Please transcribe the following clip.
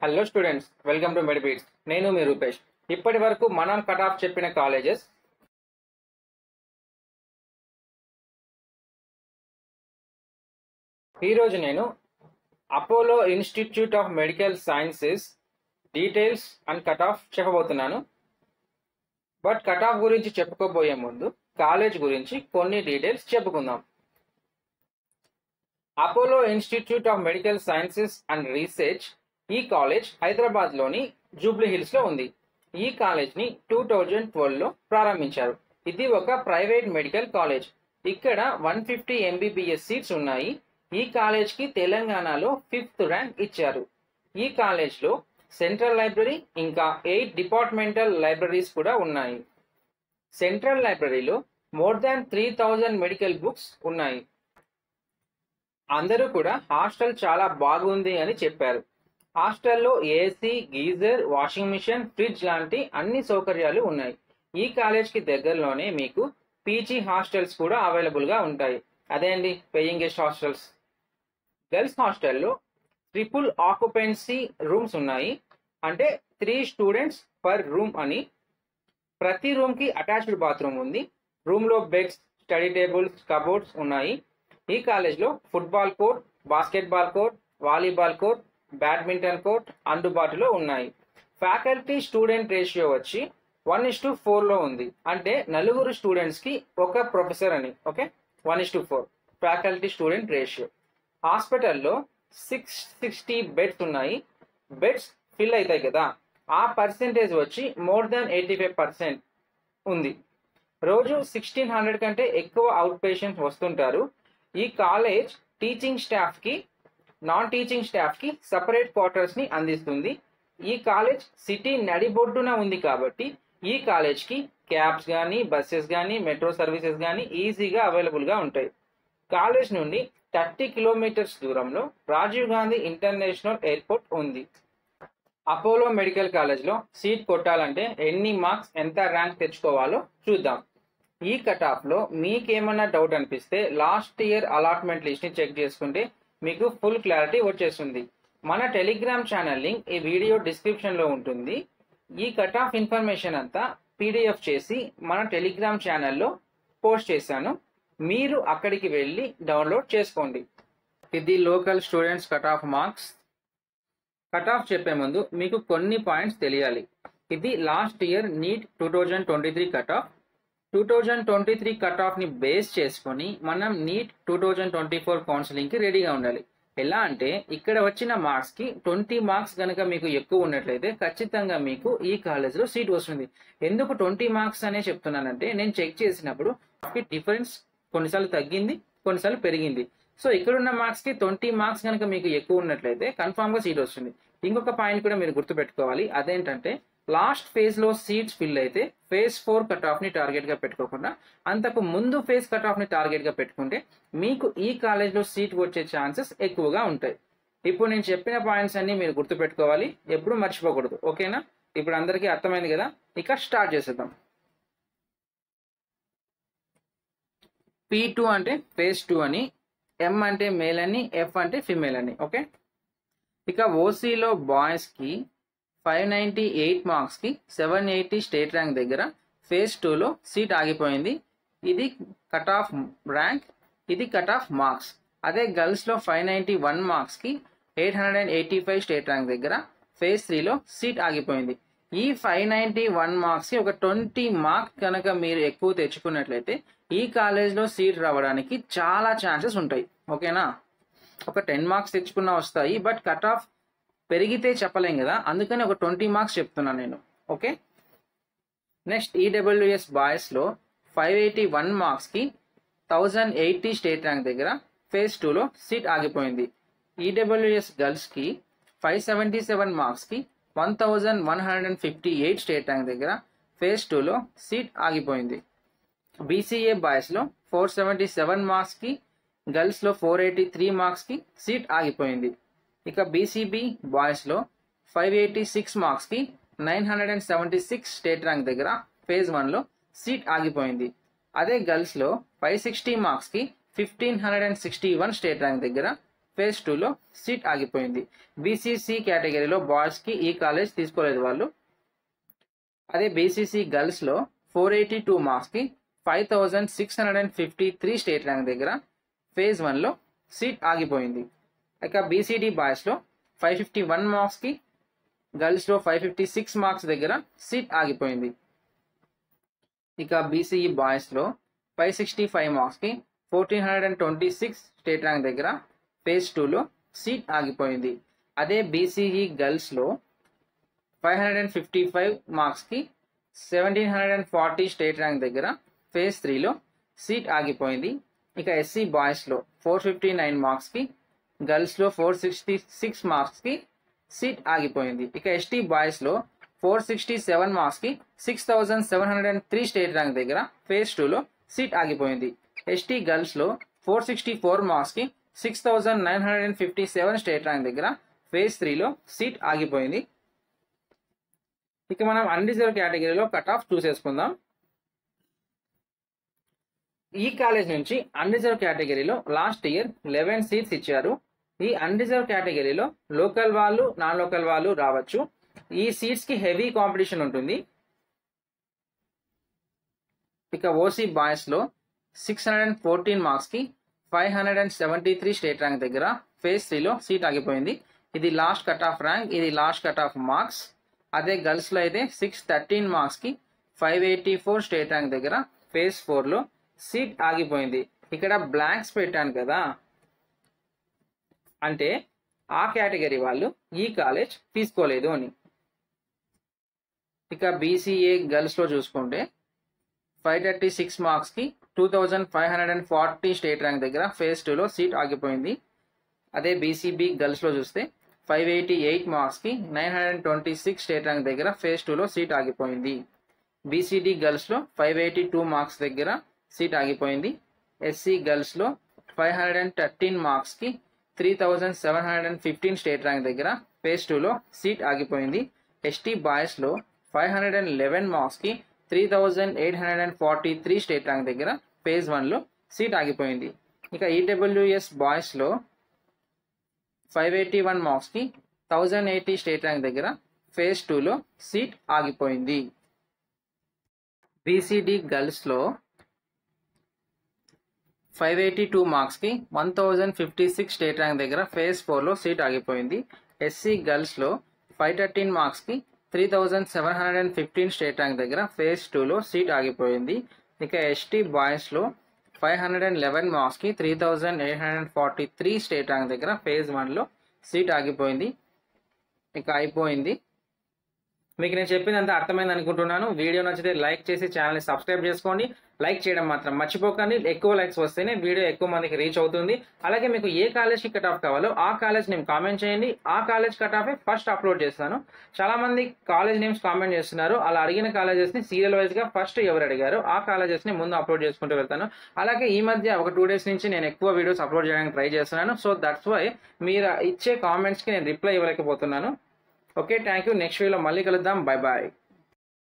hello students welcome to Medibeats నేను మీ రూపేష్ ఇప్పటి వరకు మనం కట్ ఆఫ్ చెప్పిన కాలేజెస్ ఈరోజు నేను Apollo institute of medical sciences details and cut off చెప్పబోతున్నాను బట్ కట్ ఆఫ్ గురించి చెప్పుకోబోయే ముందు కాలేజ్ గురించి కొన్ని డీటెయిల్స్ చెప్పుకుందాం Apollo institute of medical sciences and research ఈ కాలేజ్ హైదరాబాద్ లోని జూబ్లీ హిల్స్ లో ఉంది ఈ కాలేజ్ ని టూ థౌజండ్ ట్వెల్వ్ లో ప్రారంభించారు ఇది ఒక ప్రైవేట్ మెడికల్ కాలేజ్ ఇక్కడ వన్ ఫిఫ్టీ ఎంబీబీఎస్ సీట్స్ ఉన్నాయి ఈ కాలేజ్ కి తెలంగాణలో ఫిఫ్త్ ర్యాంక్ ఇచ్చారు ఈ కాలేజ్ లో సెంట్రల్ లైబ్రరీ ఇంకా ఎయిట్ డిపార్ట్మెంటల్ లైబ్రరీస్ కూడా ఉన్నాయి సెంట్రల్ లైబ్రరీలో more than three thousand medical books ఉన్నాయి అందరూ కూడా హాస్టల్ చాలా బాగుంది అని చెప్పారు హాస్టల్లో AC geyser washing machine fridge లాంటి అన్ని సౌకర్యాలు ఉన్నాయి ఈ కాలేజ్ కి దగ్గరలోనే మీకు పీజీ హాస్టల్స్ కూడా అవైలబుల్ గా ఉంటాయి అదే అండి పేయింగ్ గెస్ట్ హాస్టల్స్ గర్ల్స్ హాస్టల్లో ట్రిపుల్ ఆక్యుపెన్సీ రూమ్స్ ఉన్నాయి అంటే త్రీ స్టూడెంట్స్ పర్ రూమ్ అని ప్రతి రూమ్ కి అటాచ్డ్ బాత్రూమ్ ఉంది రూమ్ లో బెడ్స్ స్టడీ టేబుల్స్ కబోర్డ్స్ ఉన్నాయి ఈ కాలేజ్లో football court basketball court volleyball court badminton court అందుబాటులో ఉన్నాయి ఫ్యాకల్టీ స్టూడెంట్ రేషియో వచ్చి వన్ ఇస్ టు ఫోర్లో ఉంది అంటే నలుగురు స్టూడెంట్స్కి ఒక ప్రొఫెసర్ అని okay one is to four faculty student ratio హాస్పిటల్లో సిక్స్ సిక్స్టీ బెడ్స్ ఉన్నాయి బెడ్స్ ఫిల్ అవుతాయి కదా ఆ పర్సెంటేజ్ వచ్చి more than eighty five percent ఉంది రోజు సిక్స్టీన్ హండ్రెడ్ కంటే ఎక్కువ అవుట్ పేషెంట్స్ వస్తుంటారు ఈ కాలేజ్ టీచింగ్ స్టాఫ్ కి నాన్ టీచింగ్ స్టాఫ్ కి సపరేట్ క్వార్టర్స్ ని అందిస్తుంది ఈ కాలేజ్ సిటీ నడిబొడ్డున ఉంది కాబట్టి ఈ కాలేజ్ కి క్యాబ్స్ కానీ బస్సెస్ కానీ మెట్రో సర్వీసెస్ కానీ ఈజీగా అవైలబుల్ గా ఉంటాయి కాలేజ్ నుండి థర్టీ కిలోమీటర్స్ దూరంలో రాజీవ్ గాంధీ ఇంటర్నేషనల్ ఎయిర్పోర్ట్ ఉంది అపోలో మెడికల్ కాలేజ్లో సీట్ కొట్టాలంటే ఎన్ని మార్క్స్ ఎంత ర్యాంక్ తెచ్చుకోవాలో చూద్దాం ఈ కట్ ఆఫ్ లో మీకేమన్నా డౌట్ అనిపిస్తే లాస్ట్ ఇయర్ అలాట్మెంట్ లిస్ట్ ని చెక్ చేసుకుంటే మీకు ఫుల్ క్లారిటీ వచ్చేస్తుంది మన టెలిగ్రామ్ ఛానల్ లింక్ ఈ వీడియో డిస్క్రిప్షన్ లో ఉంటుంది ఈ కట్ ఆఫ్ ఇన్ఫర్మేషన్ అంతా పీడిఎఫ్ చేసి మన టెలిగ్రామ్ ఛానల్లో పోస్ట్ చేశాను మీరు అక్కడికి వెళ్ళి డౌన్లోడ్ చేసుకోండి ఇది local students cut off marks cut off చెప్పే ముందు మీకు కొన్ని పాయింట్స్ తెలియాలి ఇది last year NEET two thousand twenty three cut off two thousand twenty three cut off ని బేస్ చేసుకొని మనం NEET two thousand twenty four counselling కి రెడీగా ఉండాలి ఎలా అంటే ఇక్కడ వచ్చిన మార్క్స్ కి ట్వంటీ మార్క్స్ కనుక మీకు ఎక్కువ ఉన్నట్లయితే ఖచ్చితంగా మీకు ఈ కాలేజ్ లో సీట్ వస్తుంది ఎందుకు ట్వంటీ మార్క్స్ అనే చెప్తున్నానంటే నేను చెక్ చేసినప్పుడు డిఫరెన్స్ కొన్నిసార్లు తగ్గింది కొన్నిసార్లు పెరిగింది సో ఇక్కడున్న మార్క్స్ కి ట్వంటీ మార్క్స్ కనుక మీకు ఎక్కువ ఉన్నట్లయితే కన్ఫామ్ గా సీట్ వస్తుంది ఇంకొక పాయింట్ కూడా మీరు గుర్తుపెట్టుకోవాలి అదేంటంటే లాస్ట్ ఫేజ్ లో సీట్స్ ఫిల్ అయితే ఫేజ్ ఫోర్ కట్ ఆఫ్ ని టార్గెట్ గా పెట్టుకోకుండా అంతకు ముందు ఫేజ్ కట్ ఆఫ్ ని టార్గెట్ గా పెట్టుకుంటే మీకు ఈ కాలేజ్ లో సీట్ వచ్చే ఛాన్సెస్ ఎక్కువగా ఉంటాయి ఇప్పుడు నేను చెప్పిన పాయింట్స్ అన్ని మీరు గుర్తుపెట్టుకోవాలి ఎప్పుడు మర్చిపోకూడదు ఓకేనా ఇప్పుడు అందరికీ అర్థమైంది కదా ఇక స్టార్ట్ చేసేద్దాం పీ టూ అంటే ఫేజ్ టూ అని ఎం అంటే మేల్ అని ఎఫ్ అంటే ఫిమేల్ అని ఓకే ఇక ఓసీలో బాయ్స్కి ఫైవ్ నైంటీ ఎయిట్ మార్క్స్కి సెవెన్ ఎయిటీ స్టేట్ ర్యాంక్ దగ్గర ఫేజ్ టూలో సీట్ ఆగిపోయింది ఇది కట్ ఆఫ్ ర్యాంక్ ఇది కట్ ఆఫ్ మార్క్స్ అదే గర్ల్స్లో ఫైవ్ నైంటీ వన్ మార్క్స్కి eight hundred and eighty five state rank దగ్గర ఫేజ్ త్రీలో సీట్ ఆగిపోయింది ఈ ఫైవ్ నైంటీ వన్ మార్క్స్కి ఒక ట్వంటీ మార్క్ కనుక మీరు ఎక్కువ తెచ్చుకున్నట్లయితే ఈ కాలేజ్లో సీట్ రావడానికి చాలా ఛాన్సెస్ ఉంటాయి ఓకేనా ఒక టెన్ మార్క్స్ తెచ్చుకున్నా వస్తాయి బట్ కట్ ఆఫ్ పెరిగితే చెప్పలేం కదా అందుకని ఒక ట్వంటీ మార్క్స్ చెప్తున్నాను నేను ఓకే నెక్స్ట్ ఈడబ్ల్యూఎస్ బాయ్స్లో ఫైవ్ ఎయిటీ వన్ మార్క్స్కి థౌజండ్ ఎయిటీ స్టేట్ ర్యాంక్ దగ్గర ఫేజ్ టూలో సీట్ ఆగిపోయింది ఈడబ్ల్యూఎస్ గర్ల్స్కి ఫైవ్ సెవెంటీ సెవెన్ మార్క్స్కి one thousand one hundred and fifty eight state rank దగ్గర ఫేజ్ టూలో సీట్ ఆగిపోయింది బీసీఏ బాయ్స్లో ఫోర్ సెవెంటీ సెవెన్ మార్క్స్కి గర్ల్స్లో ఫోర్ ఎయిటీ త్రీ మార్క్స్కి సీట్ ఆగిపోయింది ఇక బీసీబీ బాయ్స్లో ఫైవ్ ఎయిటీ సిక్స్ మార్క్స్కి nine hundred and seventy six state rank దగ్గర ఫేజ్ వన్లో సీట్ ఆగిపోయింది అదే గర్ల్స్లో ఫైవ్ సిక్స్టీ మార్క్స్కి fifteen hundred and sixty one state rank దగ్గర ఫేజ్ టూలో సీట్ ఆగిపోయింది బీసీసీ కేటగిరీలో బాయ్స్కి ఈ కాలేజ్ తీసుకోలేదు వాళ్ళు అదే బీసీసీ గర్ల్స్లో ఫోర్ ఎయిటీ టూ మార్క్స్కి five thousand six hundred and fifty three state rank దగ్గర ఫేజ్ వన్లో సీట్ ఆగిపోయింది ఇక బీసీడీ బాయ్స్లో ఫైవ్ ఫిఫ్టీ వన్ మార్క్స్కి గర్ల్స్లో ఫైవ్ ఫిఫ్టీ సిక్స్ మార్క్స్ దగ్గర సీట్ ఆగిపోయింది ఇక బీసీఈ బాయ్స్లో ఫైవ్ సిక్స్టీ ఫైవ్ మార్క్స్కి fourteen hundred and twenty six state rank దగ్గర ఫేజ్ టూలో సీట్ ఆగిపోయింది అదే బీసీఈ గర్ల్స్లో five hundred and fifty five మార్క్స్కి seventeen hundred and forty state rank దగ్గర ఫేజ్ త్రీలో సీట్ ఆగిపోయింది ఇక ఎస్సీ బాయ్స్లో ఫోర్ ఫిఫ్టీ నైన్ మార్క్స్కి గర్ల్స్లో ఫోర్ సిక్స్టీ సిక్స్ మార్క్స్కి సీట్ ఆగిపోయింది ఇక ఎస్టీ బాయ్స్లో ఫోర్ సిక్స్టీ సెవెన్ మార్క్స్కి six thousand seven hundred and three state rank దగ్గర ఫేజ్ టూలో సీట్ ఆగిపోయింది ఎస్టీ గర్ల్స్లో ఫోర్ సిక్స్టీ ఫోర్ మార్క్స్కి six thousand nine hundred and fifty seven state rank దగ్గర ఫేజ్ త్రీలో సీట్ ఆగిపోయింది ఇక మనం అన్రిజర్వ్ కేటగిరీలో కట్ ఆఫ్ చూసేసుకుందాం ఈ కాలేజ్ నుంచి అన్రిజర్వ్ కేటగిరీలో లాస్ట్ ఇయర్ లెవెన్ సీట్స్ ఇచ్చారు ఈ అన్రిజర్వ్ కేటగిరీలో లోకల్ వాళ్ళు నాన్ లోకల్ వాళ్ళు రావచ్చు ఈ సీట్స్ కి హెవీ కాంపిటీషన్ ఉంటుంది ఇక ఓసీ బాయ్స్ లో six hundred and fourteen marks కి five hundred and seventy three state rank దగ్గర ఫేజ్ త్రీలో సీట్ ఆగిపోయింది ఇది లాస్ట్ కట్ ఆఫ్ ర్యాంక్ ఇది లాస్ట్ కట్ ఆఫ్ మార్క్స్ అదే గర్ల్స్ లో అయితే సిక్స్ థర్టీన్ మార్క్స్ కి five eighty four state rank దగ్గర ఫేజ్ ఫోర్ లో సీట్ ఆగిపోయింది ఇక్కడ బ్లాంక్స్ పెట్టాను కదా అంటే ఆ కేటగిరీ వాళ్ళు ఈ కాలేజ్ తీసుకోలేదు అని ఇక బీసీఏ గర్ల్స్ లో చూసుకుంటే ఫైవ్ థర్టీ సిక్స్ మార్క్స్ కి two thousand five hundred and forty state rank దగ్గర ఫేజ్ టూలో సీట్ ఆగిపోయింది అదే బీసీబీ గర్ల్స్ లో చూస్తే ఫైవ్ ఎయిటీ ఎయిట్ మార్క్స్ కి nine hundred and twenty six state rank దగ్గర ఫేజ్ టూలో సీట్ ఆగిపోయింది బీసీడీ గర్ల్స్ లో ఫైవ్ ఎయిటీ టూ మార్క్స్ దగ్గర సీట్ ఆగిపోయింది ఎస్సీ గర్ల్స్ లో five hundred and thirteen marks కి three thousand seven hundred and fifteen state rank దగ్గర phase టూలో సీట్ ఆగిపోయింది ఎస్టీ బాయ్స్ లో five hundred and eleven marks కి three thousand eight hundred and forty three state rank దగ్గర phase one లో seat ఆగిపోయింది ఇక ఈడబ్ల్యూఎస్ బాయ్స్ లో ఫైవ్ ఎయిటీ వన్ మార్క్స్ కి థౌజండ్ ఎయిటీ స్టేట్ ర్యాంక్ దగ్గర ఫేజ్ టూలో సీట్ ఆగిపోయింది బీసీడీ గర్ల్స్ లో ఫైవ్ ఎయిటీ టూ మార్క్స్ కి one thousand fifty six state rank దగ్గర ఫేజ్ ఫోర్ లో సీట్ ఆగిపోయింది ఎస్సీ గర్ల్స్ లో ఫైవ్ థర్టీన్ మార్క్స్ కి three thousand seven hundred and fifteen state rank దగ్గర ఫేజ్ టూలో సీట్ ఆగిపోయింది ఇక ఎస్టీ బాయ్స్ లో five hundred and eleven marks కి three thousand eight hundred and forty three state rank దగ్గర phase one లో seat ఆగిపోయింది ఇక అయిపోయింది మీకు నేను చెప్పిందంతా అర్థమైంది అనుకుంటున్నాను వీడియో నచ్చితే లైక్ చేసి ఛానల్ని సబ్స్క్రైబ్ చేసుకోండి లైక్ చేయడం మాత్రం మర్చిపోకండి ఎక్కువ లైక్స్ వస్తేనే వీడియో ఎక్కువ మందికి రీచ్ అవుతుంది అలాగే మీకు ఏ కాలేజ్కి కట్ ఆఫ్ కావాలో ఆ కాలేజ్ నేమ్ కామెంట్ చేయండి ఆ college cut off first upload చేస్తాను చాలా మంది కాలేజ్ నేమ్స్ కామెంట్ చేస్తున్నారు అలా అడిగిన కాలేజెస్ ని సీరియల్ వైజ్ గా ఫస్ట్ ఎవరు అడిగారో ఆ కాలేజెస్ ని ముందు అప్లోడ్ చేసుకుంటూ వెళ్తాను అలాగే ఈ మధ్య ఒక టూ డేస్ నుంచి నేను ఎక్కువ వీడియోస్ అప్లోడ్ చేయడానికి ట్రై చేస్తున్నాను సో దట్స్ వై మీరు ఇచ్చే కామెంట్స్ కి నేను రిప్లై ఇవ్వలేకపోతున్నాను ఓకే థ్యాంక్ యూ నెక్స్ట్ వీడియోలో మళ్ళీ కలుద్దాం బై బాయ్